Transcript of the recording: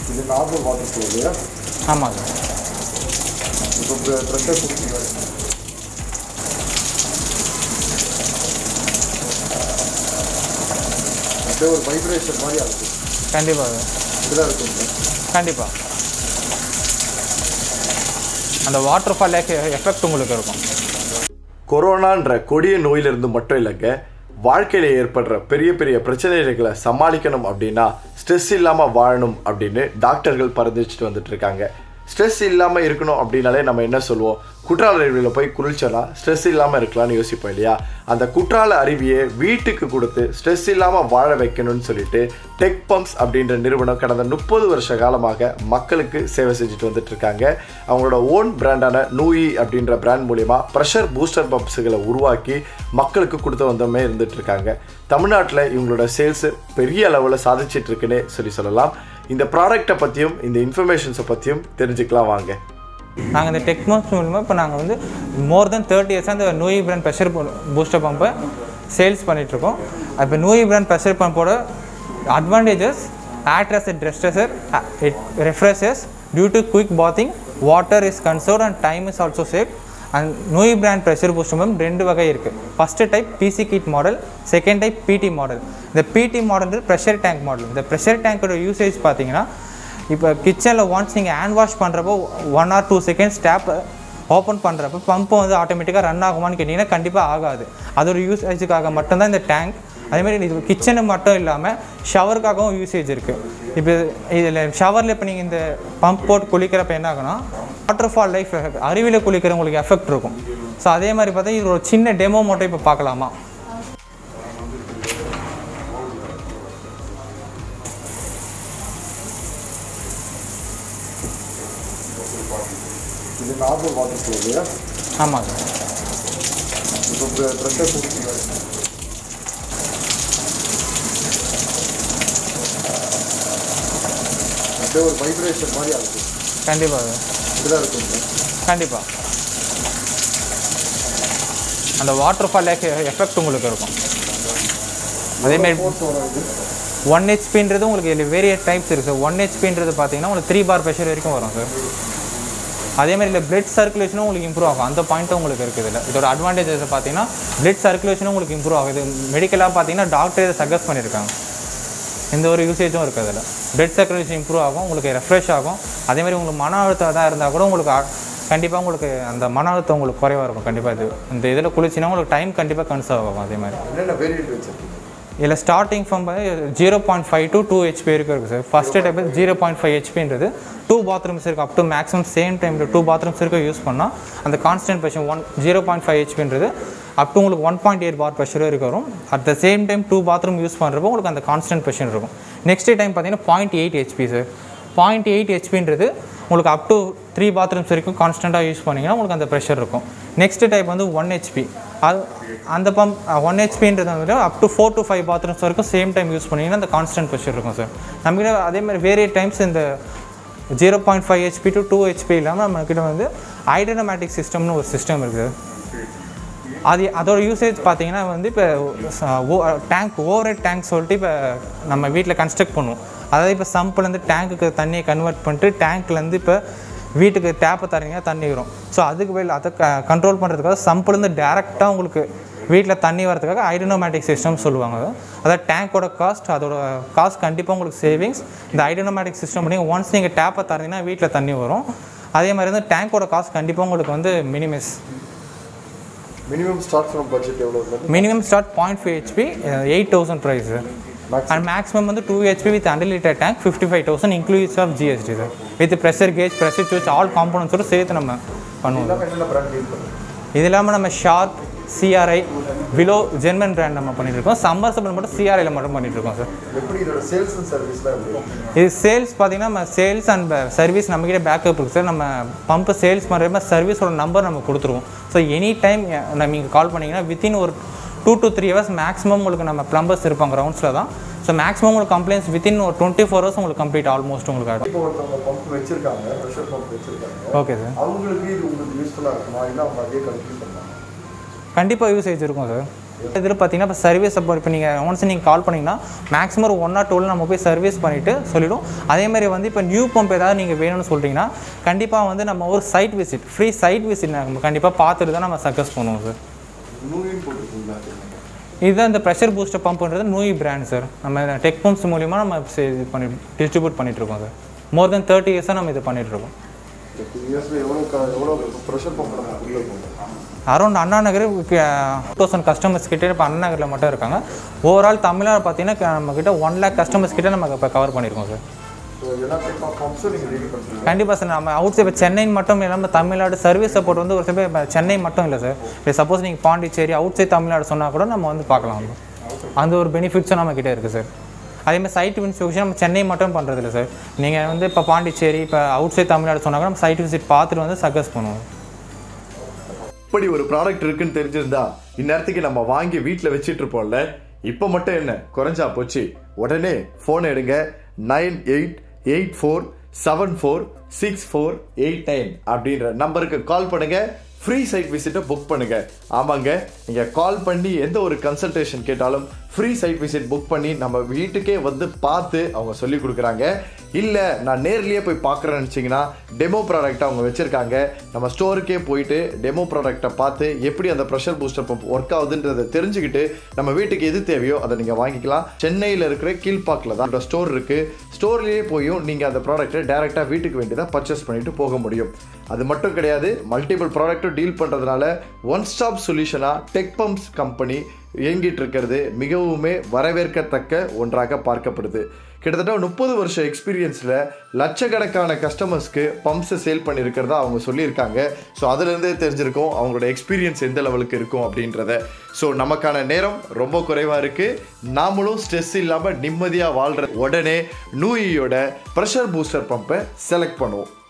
இது normal water flow இல்லையா ஆமாம் சார் இப்போ ப்ரெஷர் கொடுத்தீங்க அப்படியே ஒரு வைப்ரேஷன் மாதிரி ஆகுது கண்டிப்பாக சார் இதெல்லாம் இருக்குங்க கண்டிப்பாக அந்த வாட்டர் ஃபால் எஃபெக்ட் உங்களுக்கு இருக்கும் கொரோனான்ற கொடிய நோயிலிருந்து மட்டும் இல்லைங்க வாழ்க்கையில ஏற்படுற பெரிய பெரிய பிரச்சனைகளை சமாளிக்கணும் அப்படின்னா ஸ்ட்ரெஸ் இல்லாம வாழணும் அப்படின்னு டாக்டர்கள் பரிந்துரைச்சிட்டு வந்துட்டு இருக்காங்க ஸ்ட்ரெஸ் இல்லாம இருக்கணும் அப்படின்னாலே நம்ம என்ன சொல்லுவோம் குற்றால அருவியில் போய் குளிச்சோன்னா ஸ்ட்ரெஸ் இல்லாம இருக்கலாம்னு யோசிப்போம் இல்லையா அந்த குற்றால அருவியை வீட்டுக்கு கொடுத்து ஸ்ட்ரெஸ் இல்லாம வாழ வைக்கணும்னு சொல்லிட்டு டெக் பம்ப்ஸ் அப்படின்ற நிறுவனம் கடந்த முப்பது வருஷ காலமாக மக்களுக்கு சேவை செஞ்சுட்டு வந்துட்டு இருக்காங்க அவங்களோட ஓன் பிராண்டான நூயி அப்படின்ற பிராண்ட் மூலியமா ப்ரெஷர் பூஸ்டர் பம்ப்ஸுகளை உருவாக்கி மக்களுக்கு கொடுத்து வந்தோமே இருந்துட்டு இருக்காங்க தமிழ்நாட்டில் இவங்களோட சேல்ஸ் பெரிய அளவில் சாதிச்சிட்டு இருக்குன்னே சொல்லி சொல்லலாம் இந்த ப்ராடக்ட்டை பற்றியும் இந்த இன்ஃபர்மேஷன்ஸை பற்றியும் தெரிஞ்சுக்கலாம் வாங்க நாங்கள் இந்த டெக்மாக்ஸ் மூலமாக இப்போ நாங்கள் வந்து மோர் தென் தேர்ட்டி இயர்ஸாக இந்த நோய் பிராண்ட் ப்ரெஷர் பூஸ்டர் பம்பை சேல்ஸ் பண்ணிகிட்ருக்கோம் இப்போ நோய் பிராண்ட் ப்ரெஷர் பம்போட advantages act as a dresser it refreshes due to quick bathing water is conserved and time is also saved and நோய் பிராண்ட் ப்ரெஷர் பூஸ்டர் பம்ப் ரெண்டு வகை இருக்குது first type PC kit model second type PD model இந்த PD model pressure tank model இந்த pressure டேங்கோட usage பார்த்தீங்கன்னா இப்போ கிச்சனில் ஒன்ஸ் நீங்கள் ஹேண்ட் வாஷ் பண்ணுறப்போ one or two seconds tap open பண்ணுறப்ப பம்பு வந்து ஆட்டோமேட்டிக்காக ரன் ஆகுமான்னு கேட்டிங்கன்னா கண்டிப்பாக ஆகாது அதோட யூசேஜுக்காக மட்டும்தான் இந்த டேங்க் அதேமாதிரி இது கிச்சனு மட்டும் இல்லாமல் ஷவருக்காகவும் யூசேஜ் இருக்குது இப்போ இதில் ஷவரில் இப்போ நீங்கள் இந்த பம்ப் போட்டு குளிக்கிறப்ப என்ன ஆகுனா வாட்டர் ஃபால் லைஃப் அருவியில் குளிக்கிறவங்களுக்கு எஃபெக்ட் இருக்கும் ஸோ அதே மாதிரி பார்த்தா இது ஒரு சின்ன டெமோ மட்டும் இப்போ பார்க்கலாமா இது நார்மல் வாட்டர் ஃப்ளோ இல்லையா ஆமாம் சார் இப்போ ப்ரெஷர் கொடுத்தீங்க அப்படியே ஒரு வைப்ரேஷன் மாதிரி ஆகுது கண்டிப்பாக இதெல்லாம் இருக்குங்க கண்டிப்பாக அந்த வாட்டர் ஃபால் எஃபெக்ட் உங்களுக்கு இருக்கும் அதேமாரி ஃபோர்ஸ் வரும் இது ஒன் ஹெச்பின்றது உங்களுக்கு இதில் வேரிய டைப்ஸ் இருக்குது சார் ஒன் ஹெச்பின்றது பார்த்தீங்கன்னா உங்களுக்கு த்ரீ பார் ப்ரெஷர் வரைக்கும் வரும் சார் அதே மாதிரி இல்லை பிளட் சர்க்குலேஷனும் உங்களுக்கு இம்ப்ரூவ் ஆகும் அந்த பாயிண்ட்டும் உங்களுக்கு இருக்குது இதில் இதோட அட்வான்டேஜஸ் பார்த்தீங்கன்னா பிளட் சர்க்குலேஷனும் உங்களுக்கு இம்ப்ரூவ் ஆகுது மெடிக்கலாக பார்த்தீங்கன்னா டாக்டர் இதை சஜஸ்ட் பண்ணியிருக்காங்க எந்த ஒரு யூசேஜும் இருக்குது அதில் பிளட் சர்க்குலேஷன் இம்ப்ரூவ் ஆகும் உங்களுக்கு ரெஃப்ரெஷ் ஆகும் அதே மாதிரி உங்களுக்கு மன அழுத்தம் தான் இருந்தால் கூட உங்களுக்கு கண்டிப்பாக உங்களுக்கு அந்த மன அழுத்தம் உங்களுக்கு குறைவாக இருக்கும் கண்டிப்பாக இது இந்த இதில் குளிச்சினா உங்களுக்கு டைம் கண்டிப்பாக கன்சர்வ் ஆகும் அதே மாதிரி என்னென்ன வேரியன்ட் வச்சிருக்கீங்க இதில் starting from zero point five to two HP வரைக்கும் இருக்குது sir first type zero point five ஹெச்பின்றது டூ பாத்ரூம்ஸ் இருக்குது அப் டு மேக்ஸிமம் சேம் டைமில் டூ பாத்ரூம்ஸ் இருக்க யூஸ் பண்ணால் அந்த constant pressure one zero point five ஹெச்பின்றது அப் டு உங்களுக்கு one point eight bar pressure வரைக்கும் வரும் at the same time two bathroom use பண்ணுறப்போ உங்களுக்கு அந்த கான்ஸ்டன்ட் ப்ரெஷர் இருக்கும் நெக்ஸ்ட் டைம் பார்த்தீங்கன்னா point eight HP sir point eight ஹெச்பின்றது உங்களுக்கு அப் டு த்ரீ பாத்ரூம்ஸ் வரைக்கும் கான்ஸ்டண்ட்டாக யூஸ் பண்ணிங்கன்னா உங்களுக்கு அந்த ப்ரெஷர் இருக்கும் நெக்ஸ்ட் டைப் வந்து ஒன் ஹெச்பி அது அந்த பம்ப் ஒன் ஹெச்பின்றது வந்து up to four to five bathrooms வரைக்கும் சேம் டைம் யூஸ் பண்ணிங்கன்னா அந்த கான்ஸ்டன்ட் ப்ரெஷர் இருக்கும் சார் நம்மகிட்ட அதே மாதிரி வேரிய டைம்ஸ் இந்த zero point five HP to two HP இல்லாமல் நம்மக்கிட்ட வந்து ஐடனமேட்டிக் சிஸ்டம்னு ஒரு சிஸ்டம் இருக்குது அது அதோட யூசேஜ் பார்த்தீங்கன்னா வந்து இப்போ டேங்க் ஓவர் டேங்க் சொல்லிட்டு இப்போ நம்ம வீட்டில் கன்ஸ்ட்ரக்ட் பண்ணுவோம் அதாவது இப்போ சம்ப்லேருந்து டேங்க்குக்கு தண்ணியை கன்வெர்ட் பண்ணிட்டு டேங்க்லேருந்து இப்போ வீட்டுக்கு டேப்பை தரீங்க தண்ணி வரும் ஸோ அதுக்கு வெளியில் அதை க கண்ட்ரோல் பண்ணுறதுக்காக சம்ப்லேருந்து டேரெக்டாக உங்களுக்கு வீட்டில் தண்ணி வரதுக்காக ஐடனோமேட்டிக் சிஸ்டம் சொல்லுவாங்க அதாவது டேங்க்கோட காஸ்ட் அதோட காஸ்ட் கண்டிப்பாக உங்களுக்கு சேவிங்ஸ் இந்த ஐடனோமேட்டிக் சிஸ்டம் பண்ணி ஒன்ஸ் நீங்கள் டேப்பை தரீங்கன்னா வீட்டில் தண்ணி வரும் அதே மாதிரி வந்து டேங்க்கோட காஸ்ட் கண்டிப்பாக உங்களுக்கு வந்து மினிமஸ் மினிமம் ஸ்டார்ட் ஃப்ரம் பட்ஜெட் எவ்வளோ இருந்து minimum start point five HP eight thousand price Maximum. And maximum வந்து two HP with under litre tank fifty five thousand inclusive of GST sir with pressure gauge pressure switch all காம்பனன்ஸோட சேர்த்து நம்ம பண்ணுவோம் இல்லாமல் என்னென்ன brand deal பண்ணுறீங்க இது இல்லாமல் நம்ம Sharp CRI Wilo German brand நம்ம பண்ணிட்டு இருக்கோம் சம்மர்சபிள் மட்டும் சிஆர்ஐயில் மட்டும் பண்ணிட்டு இருக்கோம் சார் எப்படி இதோட சேல்ஸ் அண்ட் சர்வீஸ்லாம் எப்படி இது சேல்ஸ் பார்த்தீங்கன்னா நம்ம சேல்ஸ் அண்ட் சர்வீஸ் நம்மக்கிட்ட பேக்கப் இருக்குது சார் நம்ம பம்பு சேல்ஸ் பண்ணுறப்ப சர்வீஸோட நம்பர் நம்ம கொடுத்துருவோம் ஸோ எனி டைம் நம்ம நீங்கள் கால் பண்ணிங்கன்னா வித்தின் ஒரு two to three hours maximum உங்களுக்கு நம்ம ப்ளம்பர்ஸ் இருப்பாங்க ரவுண்ட்ஸில் தான் ஸோ மேக்ஸிமம் உங்களுக்கு கம்ப்ளைண்ட்ஸ் வித்தின் ஒரு டுவெண்ட்டி ஃபோர் ஹவர்ஸ் உங்களுக்கு கம்ப்ளீட் ஆல்மோஸ்ட் உங்களுக்கு ஆகிடும் இப்போ ஒருத்தவங்க பம்ப் வச்சிருக்காங்க ப்ரெஷர் பம்ப் வச்சிருக்காங்க ஓகே சார் அவங்களுக்கு இது உங்களுக்கு யூஸ்ஃபுல்லாக இருக்குமா இல்லை அவங்க அதே கண்டினியூ பண்ணலாம் கண்டிப்பாக யூசேஜ் இருக்கும் சார் இதில் பார்த்தீங்கன்னா இப்போ சர்வீஸ் அப்போ இப்போ நீங்கள் ஒன்ஸ் நீங்கள் கால் பண்ணிங்கன்னா மேக்ஸிமம் ஒரு ஒன் ஆர் டூவில் நம்ம போய் சர்வீஸ் பண்ணிவிட்டு சொல்லிடும் அதேமாதிரி வந்து இப்போ நியூ பம்ப் ஏதாவது நீங்கள் வேணும்னு சொல்லிட்டீங்கன்னா கண்டிப்பாக வந்து நம்ம ஒரு site visit free site visit நம்ம கண்டிப்பாக பார்த்துட்டு தான் நம்ம சக்ஸஸ் பண்ணுவோம் சார் நூயும் போட்டிருக்கீங்களா இதுதான் இந்த ப்ரெஷர் பூஸ்டர் பம்ப்ன்றது நூய் பிராண்ட் சார் நம்ம டெக் பம்ப்ஸ் மூலிமா நம்ம சே- இது பண்ணி டிஸ்ட்ரிபியூட் பண்ணிகிட்ருக்கோம் சார் மோர் தென் தேர்ட்டி இயர்ஸாக நம்ம இது பண்ணிகிட்ருக்கோம் இந்த டூ இயர்ஸில் எவ்வளோ க- எவ்வளோ ப்ரெஷர் பம்ப் நம்ம உள்ளே போகும் around Anna Nagar thousand customers கிட்டே இப்போ அண்ணா நகரில் மட்டும் இருக்காங்க ஓவரால் தமிழ்நாடு பார்த்தீங்கன்னா நம்ம கிட்ட ஒன் லேக் கஸ்டமர்ஸ் கிட்ட நம்ம இப்போ கவர் பண்ணியிருக்கோம் சார் ஸோ எல்லா டைப் ஆஃப் பம்ப்ஸும் நீங்கள் ரெடி பண்ணுறீங்க கண்டிப்பாக சார் நம்ம அவுட் சைட் இப்போ சென்னை மட்டும் இல்லாமல் தமிழ்நாடு சர்வீஸ் சப்போர்ட் வந்து ஒரு சில பேர் இப்ப சென்னை மட்டும் இல்லை சார் இப்போ சப்போஸ் நீங்கள் பாண்டிச்சேரி அவுட் சைட் தமிழ்நாடு சொன்னால் கூட நம்ம வந்து பார்க்கலாம் வந்து அந்த ஒரு பெனிஃபிட்ஸும் நம்ம கிட்டே இருக்குது சார் அதேமாதிரி சைட் விசிட் நம்ம சென்னை மட்டும் பண்ணுறது இல்லை சார் நீங்கள் வந்து இப்போ பாண்டிச்சேரி இப்போ அவுட் சைட் தமிழ்நாடு சொன்னா கூட நம்ம சைட் விசிட் பார்த்துட்டு வந்து சக்ஸஸ் பண்ணுவோம் இப்படி ஒரு ப்ராடக்ட் இருக்குன்னு தெரிஞ்சிருந்தா இந்நேரத்துக்கு நம்ம வாங்கி வீட்டில் வச்சிட்டு இருப்போம்ல இப்போ மட்டும் என்ன குறைஞ்சா போச்சு உடனே ஃபோன் எடுங்க nine eight eight four seven four six four eight nine அப்படின்ற நம்பருக்கு கால் பண்ணுங்க ஃப்ரீ சைட் விசிட்டை புக் பண்ணுங்க ஆமாங்க நீங்க கால் பண்ணி எந்த ஒரு கன்சல்டேஷன் கேட்டாலும் ஃப்ரீ சைட் விசிட் புக் பண்ணி நம்ம வீட்டுக்கே வந்து பார்த்து அவங்க சொல்லி கொடுக்குறாங்க இல்லை நான் நேர்லயே போய் பார்க்குறேன்னு நினச்சிங்கன்னா டெமோ ப்ராடக்ட் அவங்க வச்சுருக்காங்க நம்ம ஸ்டோருக்கே போயிட்டு டெமோ ப்ராடக்ட்டை பார்த்து எப்படி அந்த ப்ரெஷர் பூஸ்டர் பம்ப் ஒர்க் ஆகுதுன்றதை தெரிஞ்சுக்கிட்டு நம்ம வீட்டுக்கு எது தேவையோ அதை நீங்கள் வாங்கிக்கலாம் சென்னையில் இருக்கிற கீழ்பாக்கில் தான் ஸ்டோர் இருக்குது ஸ்டோர்லேயே போயும் நீங்கள் அந்த ப்ராடக்ட்டை டேரெக்டாக வீட்டுக்கு வேண்டியதாக பர்ச்சேஸ் பண்ணிட்டு போக முடியும் அது மட்டும் கிடையாது மல்டிபிள் ப்ராடக்ட்டும் டீல் பண்ணுறதுனால ஒன் ஸ்டாப் சொல்யூஷனாக டெக் பம்ப்ஸ் கம்பெனி இயங்கிட்டு இருக்கிறது மிகவுமே வரவேற்கத்தக்க ஒன்றாக பார்க்கப்படுது கிட்டத்தட்ட முப்பது வருஷம் எக்ஸ்பீரியன்ஸில் லட்சக்கணக்கான கஸ்டமர்ஸ்க்கு பம்ப்ஸை சேல் பண்ணியிருக்கிறதா அவங்க சொல்லியிருக்காங்க ஸோ அதுலேருந்தே தெரிஞ்சிருக்கும் அவங்களோட எக்ஸ்பீரியன்ஸ் எந்த லெவலுக்கு இருக்கும் அப்படின்றத ஸோ நமக்கான நேரம் ரொம்ப குறைவாக இருக்குது நாமளும் ஸ்ட்ரெஸ் இல்லாமல் நிம்மதியாக வாழ்கிற உடனே நூயியோட ப்ரெஷர் பூஸ்டர் பம்பை செலக்ட் பண்ணுவோம்